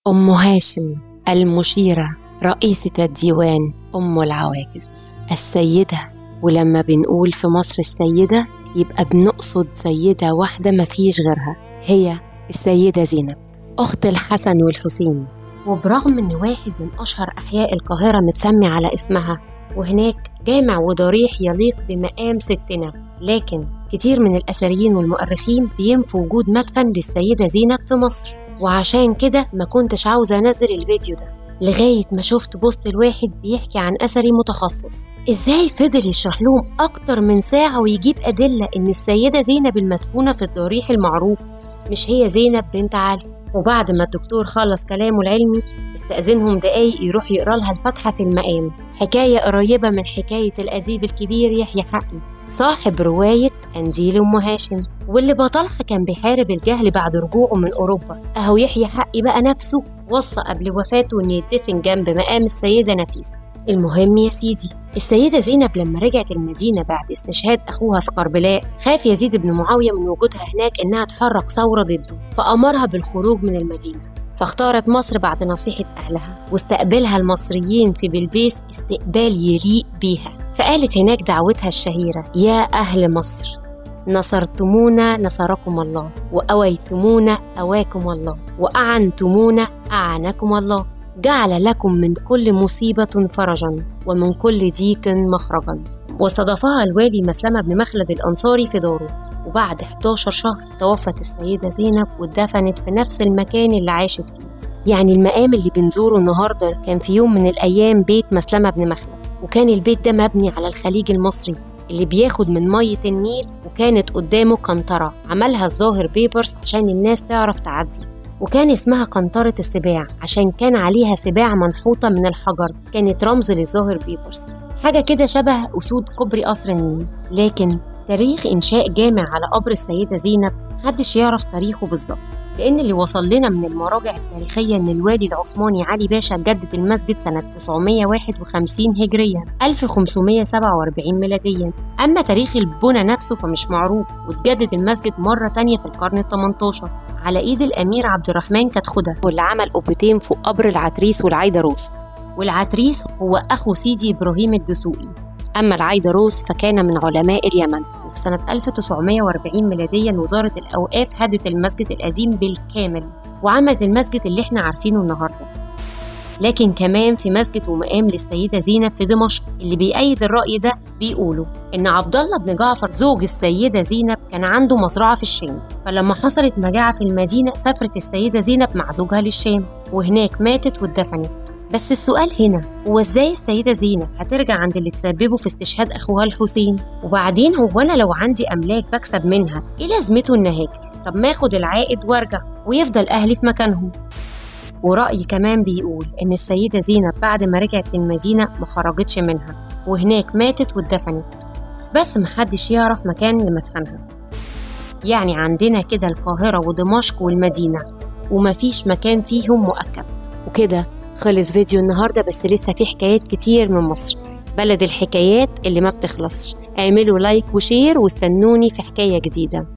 أم هاشم المشيرة رئيسة الديوان أم العواجز السيدة ولما بنقول في مصر السيدة يبقى بنقصد سيدة واحدة مفيش غيرها هي السيدة زينب أخت الحسن والحسين وبرغم إن واحد من أشهر أحياء القاهرة متسمي على اسمها وهناك جامع وضريح يليق بمقام ستنا لكن كتير من الأثريين والمؤرخين بينفوا وجود مدفن للسيدة زينب في مصر وعشان كده ما كنتش عاوزة أنزل الفيديو ده لغاية ما شفت بوست الواحد بيحكي عن أثري متخصص إزاي فضل يشرح لهم أكتر من ساعة ويجيب أدلة إن السيدة زينب المدفونة في الضريح المعروف مش هي زينب بنت علي وبعد ما الدكتور خلص كلامه العلمي استأذنهم دقايق يروح يقرا لها الفاتحة في المقام حكاية قريبة من حكاية الأديب الكبير يحيى حقي صاحب رواية قنديل أم هاشم واللي بطلها كان بيحارب الجهل بعد رجوعه من أوروبا أهو يحيى حقي بقى نفسه وصى قبل وفاته إنه يدفن جنب مقام السيدة نفيسة المهم يا سيدي السيدة زينب لما رجعت المدينة بعد استشهاد أخوها في قربلاء خاف يزيد بن معاوية من وجودها هناك إنها تحرك ثورة ضده فأمرها بالخروج من المدينة فاختارت مصر بعد نصيحة أهلها واستقبلها المصريين في بلبيس استقبال يليق بيها فقالت هناك دعوتها الشهيرة يا أهل مصر نصرتمونا نصركم الله وأويتمونا أواكم الله وأعنتمونا أعانكم الله جعل لكم من كل مصيبة فرجا ومن كل ضيق مخرجا واستضافها الوالي مسلمة بن مخلد الأنصاري في داره وبعد 11 شهر توفت السيدة زينب واتدفنت في نفس المكان اللي عاشت فيه يعني المقام اللي بنزوره النهاردة كان في يوم من الأيام بيت مسلمة بن مخلد وكان البيت ده مبني على الخليج المصري اللي بياخد من مية النيل وكانت قدامه قنطرة عملها الظاهر بيبرس عشان الناس تعرف تعدي وكان اسمها قنطرة السباع عشان كان عليها سباع منحوتة من الحجر كانت رمز للظاهر بيبرس حاجة كده شبه أسود كوبري قصر النيل لكن تاريخ إنشاء جامع على قبر السيدة زينب محدش يعرف تاريخه بالظبط لأن اللي وصل لنا من المراجع التاريخية إن الوالي العثماني علي باشا جدد المسجد سنة 951 هجريا 1547 ميلاديا أما تاريخ البنى نفسه فمش معروف واتجدد المسجد مرة تانية في القرن ال 18 على إيد الأمير عبد الرحمن كتخدة واللي عمل قبتين فوق قبر العتريس والعيدروس والعتريس هو أخو سيدي إبراهيم الدسوقي أما العيدروس فكان من علماء اليمن وفي سنة 1940 ميلاديا وزارة الأوقاف هدت المسجد القديم بالكامل وعملت المسجد اللي احنا عارفينه النهارده لكن كمان في مسجد ومقام للسيدة زينب في دمشق اللي بيأيد الرأي ده بيقولوا إن عبد الله بن جعفر زوج السيدة زينب كان عنده مزرعة في الشام فلما حصلت مجاعة في المدينة سافرت السيدة زينب مع زوجها للشام وهناك ماتت واتدفنت بس السؤال هنا هو ازاي السيدة زينب هترجع عند اللي تسببه في استشهاد أخوها الحسين وبعدين هو أنا لو عندي أملاك بكسب منها إيه لازمته إن هاجر طب ما اخد العائد وارجع ويفضل أهلي في مكانهم ورأي كمان بيقول إن السيدة زينب بعد ما رجعت للمدينة ما خرجتش منها وهناك ماتت واتدفنت بس محدش يعرف مكان لمدفنها يعني عندنا كده القاهرة ودمشق والمدينة ومفيش مكان فيهم مؤكد وكده خلص فيديو النهاردة بس لسه في حكايات كتير من مصر بلد الحكايات اللي ما بتخلصش اعملوا لايك وشير واستنوني في حكاية جديدة